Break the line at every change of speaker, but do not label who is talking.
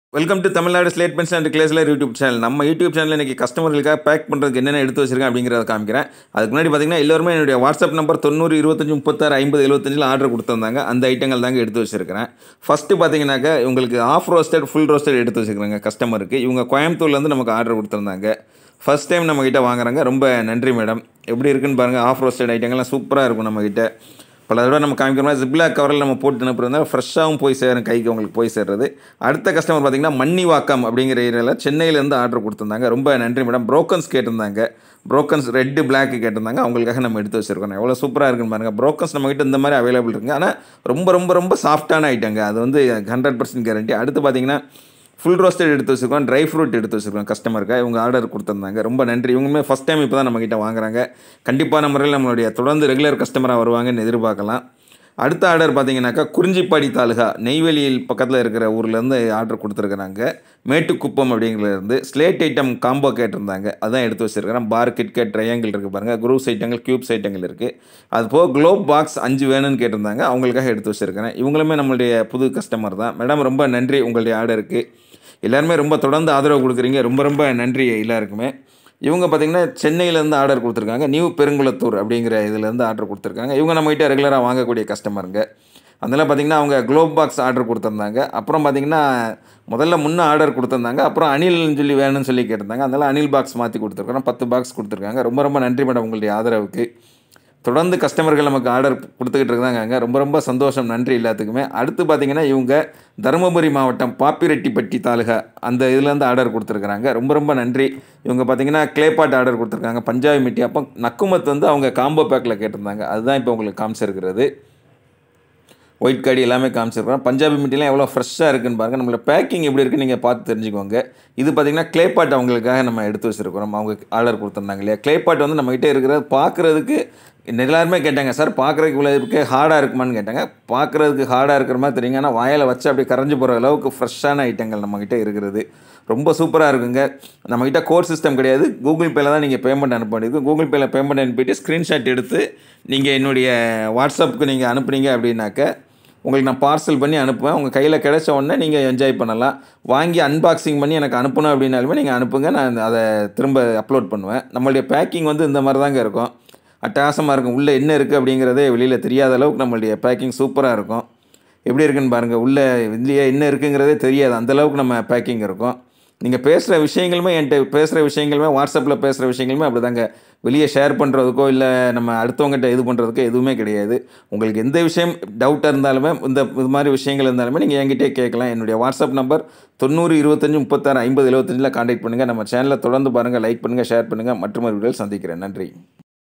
welcome to Tamil Nadu slate pension and கிளேஸ்லர் YouTube channel நம்ம YouTube channel இன்றைக்கி கஸ்டமர்களுக்காக பேக் பண்ணுறதுக்கு என்னென்ன எடுத்து வச்சிருக்கேன் அப்படிங்கிறத காமிக்கிறேன் அதுக்கு முன்னாடி பார்த்தீங்கன்னா எல்லாருமே என்னுடைய வாட்ஸ்அப் நம்பர் தொண்ணூறு இருபத்தஞ்சி முப்பத்தாறு ஐம்பது எழுபத்தஞ்சில் ஆர்டர் கொடுத்துருந்தாங்க அந்த ஐட்டங்கள் தாங்க எடுத்து வச்சிருக்கிறேன் ஃபஸ்ட்டு பார்த்தீங்கன்னாக்கா உங்களுக்கு ஆஃப் ரோஸ்டட் ஃபுல் ரோஸ்டட் எடுத்து வச்சிருக்காங்க கஸ்டமருக்கு இவங்க கோயம்புத்தூர்லேருந்து நமக்கு ஆர்டர் கொடுத்துருந்தாங்க ஃபஸ்ட் டைம் நம்மக்கிட்ட வாங்குறாங்க ரொம்ப நன்றி மேடம் எப்படி இருக்குன்னு பாருங்கள் ஆஃப் ரோஸ்டட் ஐட்டங்கள்லாம் சூப்பராக இருக்கும் நம்மக்கிட்ட பல தடவை நம்ம காமிக்கிற மாதிரி ஜிப்லாக் கவரில் நம்ம போட்டு அனுப்புறதுனால ஃப்ரெஷ்ஷாகவும் போய் சேரும் கைக்கு உங்களுக்கு போய் சேர்றது அடுத்த கஸ்டமர் பார்த்தீங்கன்னா மன்னிவாக்கம் அப்படிங்கிற ஏரியாவில் சென்னையிலேருந்து ஆர்டர் கொடுத்துருந்தாங்க ரொம்ப நன்றி மேடம் ப்ரோக்கன்ஸ் கேட்டிருந்தாங்க ப்ரோக்கன்ஸ் ரெட்டு பிளாக் கேட்டிருந்தாங்க அவங்களுக்காக நம்ம எடுத்து வச்சிருக்கோம் எவ்வளோ சூப்பராக இருக்குன்னு பாருங்கள் ப்ரோக்கன்ஸ் நம்மகிட்ட இந்த மாதிரி அவைலபிள் இருக்குங்க ஆனால் ரொம்ப ரொம்ப ரொம்ப சாஃப்டான ஐட்டங்க அது வந்து ஹண்ட்ரட் பர்சன்ட் கேரண்டி அடுத்து பார்த்தீங்கன்னா ஃபுல் ரோஸ்டட் எடுத்து வச்சுருக்கோம் ட்ரை ஃப்ரூட் எடுத்து வச்சுருக்கோம் கஸ்டமருக்கு இவங்க ஆர்டர் கொடுத்துருந்தாங்க ரொம்ப நன்றி இவங்களுமே ஃபஸ்ட் டைம் இப்போ தான் நம்மக்கிட்ட வாங்குறாங்க கண்டிப்பான முறையில் நம்மளுடைய தொடர்ந்து ரெகுலர் கஸ்டமராக வருவாங்கன்னு எதிர்பார்க்கலாம் அடுத்த ஆர்டர் பார்த்தீங்கன்னாக்கா குறிஞ்சிப்பாடி தாலுகா நெய்வேலியில் பக்கத்தில் இருக்கிற ஊர்லேருந்து ஆர்டர் கொடுத்துருக்குறாங்க மேட்டுக்குப்பம் அப்படிங்கிறதுலேருந்து ஸ்லேட் ஐட்டம் காம்போ கேட்டிருந்தாங்க அதான் எடுத்து வச்சுருக்கிறேன் பார் கிட்கட் ட்ரையாங்கிள் இருக்குது பாருங்கள் குரூப்ஸ் ஐட்டங்கள் க்யூப்ஸ் ஐட்டங்கள் இருக்குது அது போக க்ளோப் பாக்ஸ் அஞ்சு வேணும்னு கேட்டிருந்தாங்க அவங்களுக்காக எடுத்து வச்சுருக்கிறேன் இவங்களுமே நம்மளுடைய புது கஸ்டமர் தான் மேடம் ரொம்ப நன்றி உங்களுடைய ஆர்டருக்கு எல்லாருமே ரொம்ப தொடர்ந்து ஆதரவு கொடுக்குறீங்க ரொம்ப ரொம்ப நன்றி எல்லாருக்குமே இவங்க பார்த்திங்கன்னா சென்னையிலேருந்து ஆர்டர் கொடுத்துருக்காங்க நியூ பெருங்குளத்தூர் அப்படிங்கிற இதுலேருந்து ஆர்டர் கொடுத்துருக்காங்க இவங்க நம்மகிட்ட ரெகுலராக வாங்கக்கூடிய கஸ்டமருங்க அதெல்லாம் பார்த்திங்கன்னா அவங்க க்ளோப் பாக்ஸ் ஆர்டர் கொடுத்துருந்தாங்க அப்புறம் பார்த்திங்கன்னா முதல்ல முன்னே ஆர்டர் கொடுத்துருந்தாங்க அப்புறம் அனில்னு சொல்லி வேணும்னு சொல்லி கேட்டிருந்தாங்க அதனால் அனில் பாக்ஸ் மாற்றி கொடுத்துருக்குறோம் பத்து பாக்ஸ் கொடுத்துருக்காங்க ரொம்ப ரொம்ப நன்றி மேடம் உங்களுடைய ஆதரவுக்கு தொடர்ந்து கஸ்டமர்கள் நமக்கு ஆர்டர் கொடுத்துக்கிட்டு இருக்காங்க ரொம்ப ரொம்ப சந்தோஷம் நன்றி எல்லாத்துக்குமே அடுத்து பார்த்திங்கன்னா இவங்க தருமபுரி மாவட்டம் பாப்பிரெட்டிப்பட்டி தாலுகா அந்த இதுலேருந்து ஆர்டர் கொடுத்துருக்குறாங்க ரொம்ப ரொம்ப நன்றி இவங்க பார்த்திங்கன்னா கிளேபாட் ஆர்டர் கொடுத்துருக்காங்க பஞ்சாபி மிட்டி அப்போ நக்குமத் வந்து அவங்க காம்போ பேக்கில் கேட்டிருந்தாங்க அதுதான் இப்போ உங்களுக்கு காமிச்சிருக்கிறது ஒயிட் காடி எல்லாமே காமிச்சிருக்கிறோம் பஞ்சாபி மிட்டிலாம் எவ்வளோ ஃப்ரெஷ்ஷாக இருக்குன்னு பாருங்கள் நம்மளோட பேக்கிங் எப்படி இருக்குன்னு நீங்கள் பார்த்து தெரிஞ்சுக்கோங்க இது பார்த்திங்கன்னா கிளேபாட் அவங்களுக்காக நம்ம எடுத்து வச்சுருக்கிறோம் அவங்க ஆர்டர் கொடுத்துருந்தாங்க இல்லையா கிளேபாட் வந்து நம்மகிட்ட இருக்கிறது பார்க்குறதுக்கு எல்லாருமே கேட்டாங்க சார் பார்க்குறதுக்கு இவ்வளோ இருக்கு ஹார்டாக இருக்குமான்னு கேட்டாங்க பார்க்குறதுக்கு ஹார்டாக இருக்கிற மாதிரி தெரியுங்க ஆனால் வாயில் வச்சு அப்படி கரைஞ்சி போகிற அளவுக்கு ஃப்ரெஷ்ஷான ஐட்டங்கள் நம்மக்கிட்ட இருக்கிறது ரொம்ப சூப்பராக இருக்குங்க நம்மக்கிட்ட கோட் சிஸ்டம் கிடையாது கூகுள் பேயில் தான் நீங்கள் பேமெண்ட் அனுப்ப வேண்டியது கூகுள் பேயில் பேமெண்ட் அனுப்பிட்டு ஸ்க்ரீன்ஷாட் எடுத்து நீங்கள் என்னுடைய வாட்ஸ்அப்புக்கு நீங்கள் அனுப்புனீங்க அப்படின்னாக்க உங்களுக்கு நான் பார்சல் பண்ணி அனுப்புவேன் உங்கள் கையில் கிடைச்ச உடனே நீங்கள் என்ஜாய் பண்ணலாம் வாங்கி அன்பாக்சிங் பண்ணி எனக்கு அனுப்பணும் அப்படின்னாலுமே நீங்கள் அனுப்புங்க நான் அதை திரும்ப அப்லோட் பண்ணுவேன் நம்மளுடைய பேக்கிங் வந்து இந்த மாதிரி தாங்க இருக்கும் அட்டகாசமாக இருக்கும் உள்ளே என்ன இருக்குது அப்படிங்கிறதே வெளியில் தெரியாத அளவுக்கு நம்மளுடைய பேக்கிங் சூப்பராக இருக்கும் எப்படி இருக்குன்னு பாருங்கள் உள்ளே இதுலேயே என்ன இருக்குங்கிறதே தெரியாது அந்தளவுக்கு நம்ம பேக்கிங் இருக்கும் நீங்கள் பேசுகிற விஷயங்களுமே என்கிட்ட பேசுகிற விஷயங்களுமே வாட்ஸ்அப்பில் பேசுகிற விஷயங்களுமே அப்படி தாங்க வெளியே ஷேர் பண்ணுறதுக்கோ இல்லை நம்ம அடுத்தவங்ககிட்ட இது பண்ணுறதுக்கோ எதுவுமே கிடையாது உங்களுக்கு எந்த விஷயம் டவுட்டாக இருந்தாலுமே இந்த இது மாதிரி விஷயங்கள் இருந்தாலுமே நீங்கள் என்கிட்டே கேட்கலாம் என்னுடைய வாட்ஸ்அப் நம்பர் தொண்ணூறு இருபத்தஞ்சி முப்பத்தாறு ஐம்பது எழுபத்தஞ்சில் காண்டாக்ட் பண்ணுங்கள் நம்ம சேனலை தொடர்ந்து பாருங்கள் லைக் பண்ணுங்கள் ஷேர் பண்ணுங்கள் மற்றும் வீடியோவில் சந்திக்கிறேன் நன்றி